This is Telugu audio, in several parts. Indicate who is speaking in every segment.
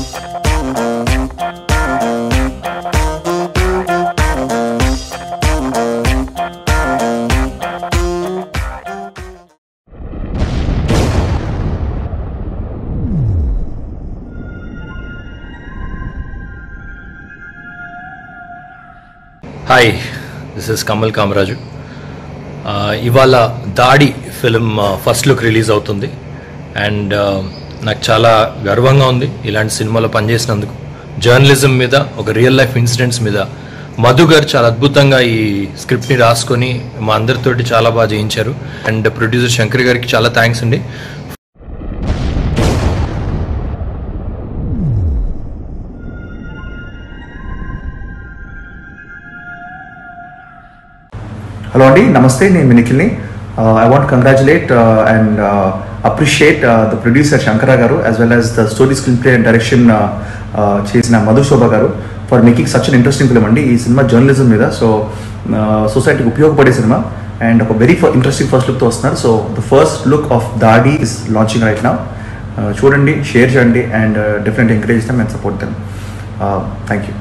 Speaker 1: Hi this is Kamal Kamaraju ఆ, ఇవాళ Daadi film first look release అవుతుంది అండ్ నాకు చాలా గర్వంగా ఉంది ఇలాంటి సినిమాలో పనిచేసినందుకు జర్నలిజం మీద ఒక రియల్ లైఫ్ ఇన్సిడెంట్స్ మీద మధు గారు చాలా అద్భుతంగా ఈ స్క్రిప్ట్ని రాసుకొని మా అందరితోటి చాలా బాగా చేయించారు అండ్ ప్రొడ్యూసర్ శంకర్ గారికి చాలా థ్యాంక్స్ అండి
Speaker 2: హలో అండి నమస్తే నేను నిఖిల్ని I want congratulate and appreciate the producer Shankara garu as well as the story screenplay and direction చేసిన Madhu Shobha garu for making such an interesting film అండి ఈ సినిమా జర్నలిజం మీద సో సొసైటీకి ఉపయోగపడే సినిమా అండ్ ఒక వెరీ ఇంట్రెస్టింగ్ ఫస్ట్ లుక్తో వస్తున్నారు so the first look of Daadi is launching right నా చూడండి షేర్ చేయండి and definite encourage them and support them thank you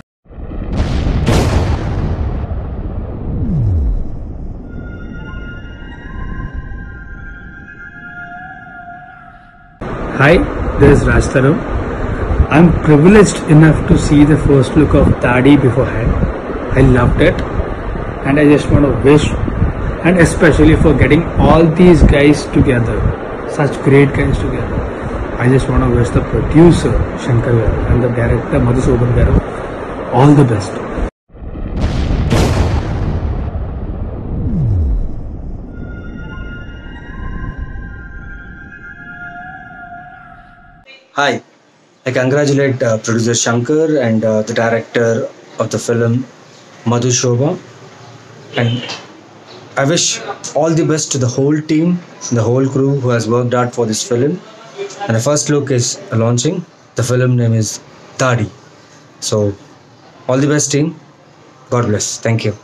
Speaker 3: Hi, this is Raj Taru. I'm privileged enough to see the first look of Tadi beforehand. I loved it, and I just want to wish, and especially for getting all these guys together, such great guys together. I just want to wish the producer Shankar Garu and the director Madhusudan Garu all the best.
Speaker 4: Hi, I congratulate uh, producer Shankar and uh, the director of the film Madhu Shobha. And I wish all the best to the whole team, the whole crew who has worked hard for this film. And the first look is launching. The film name is Tadi. So, all the best, team. God bless. Thank you.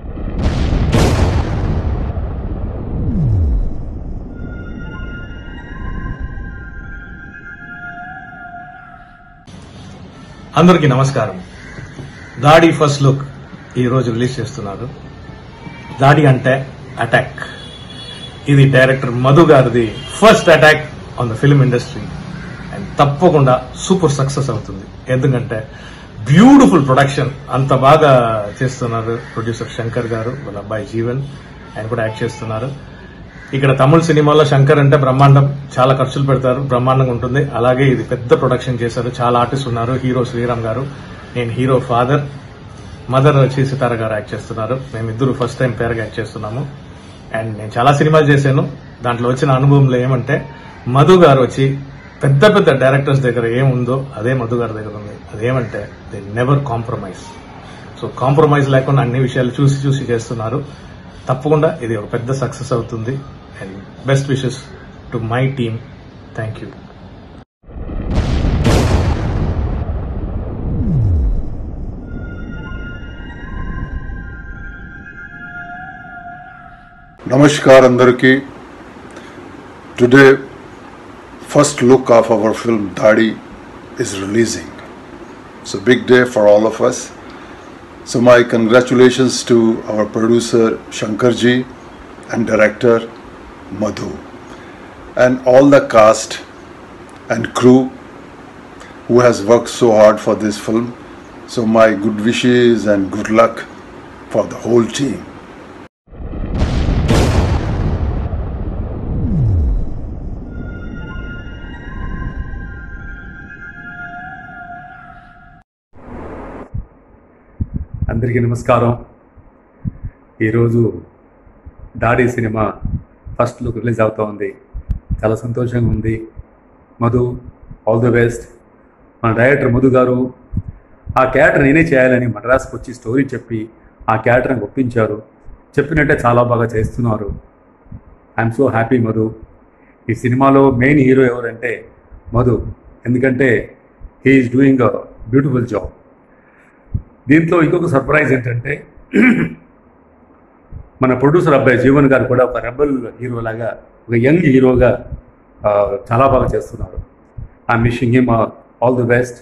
Speaker 5: అందరికీ నమస్కారం దాడి ఫస్ట్ లుక్ ఈ రోజు రిలీజ్ చేస్తున్నారు దాడి అంటే అటాక్ ఇది డైరెక్టర్ మధు గారిది first attack on the film industry and తప్పకుండా సూపర్ సక్సెస్ అవుతుంది ఎందుకంటే బ్యూటిఫుల్ ప్రొడక్షన్ అంత బాగా చేస్తున్నారు ప్రొడ్యూసర్ శంకర్ గారు వాళ్ళ అబ్బాయి జీవన్ ఆయన కూడా యాక్ట్ చేస్తున్నారు ఇక్కడ తమిళ సినిమాలో శంకర్ అంటే బ్రహ్మాండం చాలా ఖర్చులు పెడతారు బ్రహ్మాండంగా ఉంటుంది అలాగే ఇది పెద్ద ప్రొడక్షన్ చేశారు చాలా ఆర్టిస్ట్ ఉన్నారు హీరో శ్రీరామ్ గారు నేను హీరో ఫాదర్ మదర్ వచ్చి సితార గారు యాక్ట్ చేస్తున్నారు మేమిద్దరు ఫస్ట్ టైం పేరుగా యాక్ట్ చేస్తున్నాము అండ్ నేను చాలా సినిమాలు చేశాను దాంట్లో వచ్చిన అనుభవంలో ఏమంటే మధు గారు వచ్చి పెద్ద పెద్ద డైరెక్టర్స్ దగ్గర ఏముందో అదే మధు గారి దగ్గర ఉంది అదేమంటే they never compromise so compromise లేకుండా అన్ని విషయాలు చూసి చూసి చేస్తున్నారు తప్పకుండా ఇది ఒక పెద్ద సక్సెస్ అవుతుంది and best wishes to my team thank you
Speaker 6: Namaskar Andarki. Today, first look of our film Dadi is releasing. It's a big day for all of us. So my congratulations to our producer Shankarji and director Madhu and all the cast and crew who has worked so hard for this film. So my good wishes and good luck for the whole team.
Speaker 7: అందరికీ నమస్కారం ఈరోజు దాడి సినిమా ఫస్ట్ లుక్ రిలీజ్ అవుతూ ఉంది చాలా సంతోషంగా ఉంది మధు ఆల్ ది బెస్ట్ మన డైరెక్టర్ మధు గారు ఆ క్యారెక్టర్ నేనే చేయాలని మద్రాస్కి వచ్చి స్టోరీ చెప్పి ఆ క్యారెక్టర్ని ఒప్పించారు చెప్పినట్టే చాలా బాగా చేస్తున్నారు ఐఎమ్ సో హ్యాపీ మధు ఈ సినిమాలో మెయిన్ హీరో ఎవరంటే మధు ఎందుకంటే he is doing a beautiful job దీంట్లో ఇంకొక సర్ప్రైజ్ ఏంటంటే మన ప్రొడ్యూసర్ అబ్బాయి జీవన్ గారు కూడా ఒక రెబల్ హీరో లాగా ఒక యంగ్ హీరోగా ఆ, చాలా బాగా చేస్తున్నారు ఆ missing him all the best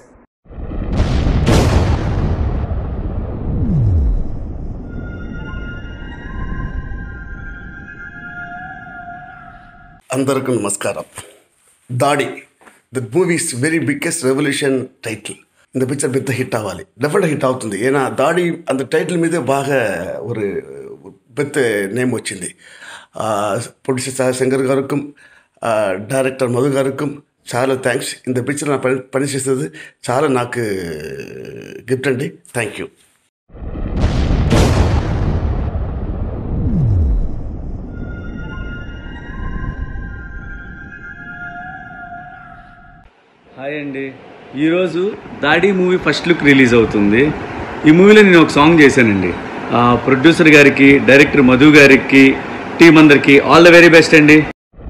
Speaker 8: అందరికీ నమస్కారం Daadi the movies very biggest revolution title இந்த పిక్చర్ పెద్ద హిట్ అవ్వాలి డెఫినెట్ హిట్ అవుతుంది ఏనా దాడి అంత టైటిల్ మీదే బాగా ஒரு పెద్ద నేమ్ వచ్చింది ప్రొడ్యూసర్ సార్ శంకర్ గారుக்கும் డైరెక్టర్ మధు గారుக்கும் చాలా థ్యాంక్స్ இந்த పిక్చర్ నా పని పని చేసేది చాలా నాకు గిఫ్ట్ అండి థ్యాంక్ యూ
Speaker 9: హాయ్ అండి ఈరోజు దాడి మూవీ ఫస్ట్ లుక్ రిలీజ్ అవుతుంది ఈ మూవీలో నేను ఒక సాంగ్ చేశానండి ఆ, ప్రొడ్యూసర్ గారికి డైరెక్టర్ మధు గారికి టీం అందరికి ఆల్ ద వెరీ బెస్ట్ అండి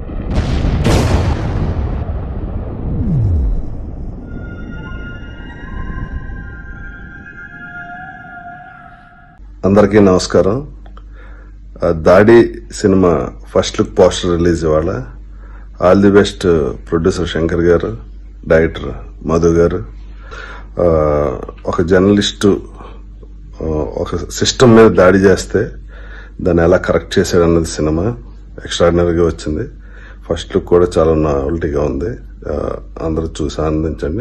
Speaker 10: అందరికీ నమస్కారం ఆ, దాడి సినిమా ఫస్ట్ లుక్ పోస్టర్ రిలీజ్ ఇవాళ all the best producer Shankar garu director Madhu garu ఆ, ఒక జర్నలిస్టు ఆ, ఒక సిస్టమ్ మీద దాడి చేస్తే దాన్ని ఎలా కరెక్ట్ చేశాడు అన్నది సినిమా ఎక్స్ట్రాడినరీగా వచ్చింది ఫస్ట్ లుక్ కూడా చాలా నావల్టీగా ఉంది ఆ, అందరూ చూసి ఆనందించండి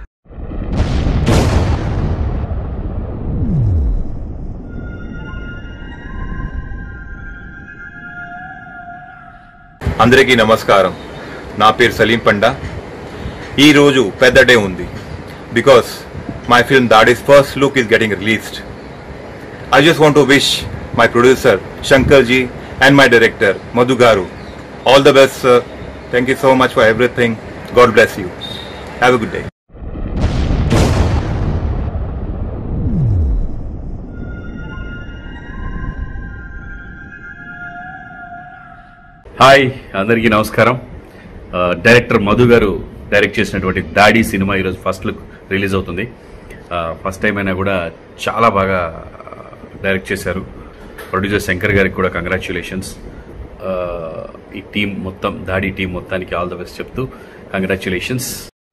Speaker 11: అందరికీ నమస్కారం నా పేరు సలీం పండా ఈ రోజు పెద్ద డే ఉంది because my film Daadi's first look is getting released I just want to wish my producer Shankar ji and my director Madhu garu all the best sir thank you so much for everything God bless you have a good day
Speaker 12: hi అందరికీ నమస్కారం ఆ, డైరెక్టర్ మధు గారు డైరెక్ట్ చేసినటువంటి దాడి సినిమా ఈరోజు ఫస్ట్ లుక్ రిలీజ్ అవుతుంది ఆ, ఫస్ట్ టైం అయినా కూడా చాలా బాగా డైరెక్ట్ చేశారు ప్రొడ్యూసర్ శంకర్ గారికి కూడా కంగ్రాచులేషన్స్ ఈ టీం మొత్తం దాడి టీం మొత్తానికి ఆల్ ద బెస్ట్ చెప్తూ కంగ్రాచులేషన్స్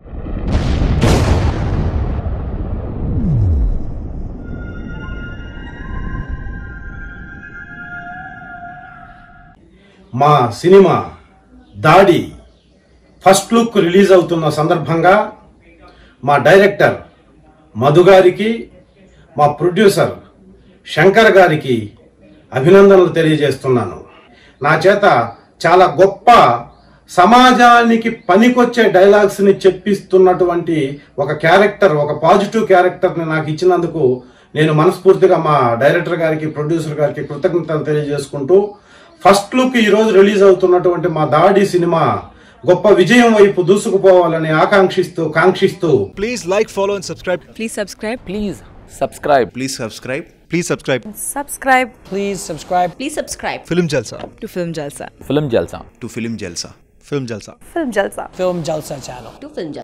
Speaker 5: మా cinema Daadi first look release అవుతున్న సందర్భంగా మా డైరెక్టర్ మధు గారికి మా ప్రొడ్యూసర్ శంకర్ గారికి అభినందనలు తెలియజేస్తున్నాను నా చేత చాలా గొప్ప సమాజానికి పనికొచ్చే డైలాగ్స్ ని చెప్పిస్తున్నటువంటి ఒక క్యారెక్టర్ ఒక పాజిటివ్ క్యారెక్టర్ ని నాకు ఇచ్చినందుకు నేను మనస్ఫూర్తిగా మా డైరెక్టర్ గారికి ప్రొడ్యూసర్ గారికి కృతజ్ఞతలు తెలియజేసుకుంటూ ఫస్ట్ లుక్ ఈ రోజు రిలీజ్ అవుతున్నటువంటి మా దాడి సినిమా గొప్ప విజయం వైపు దూసుకుపోవాలని ఆకాంక్షిస్తూ కాంక్షిస్తూ
Speaker 13: Please like, follow, and subscribe.
Speaker 14: Please subscribe. Please subscribe.
Speaker 13: Please subscribe. Please subscribe.
Speaker 14: Subscribe. Please subscribe. Please subscribe.
Speaker 13: Film Jalsa.
Speaker 14: To Film Jalsa.
Speaker 13: Film Jalsa. To Film Jalsa. Film Jalsa.
Speaker 14: Film Jalsa. Film Jalsa channel. To Film Jalsa.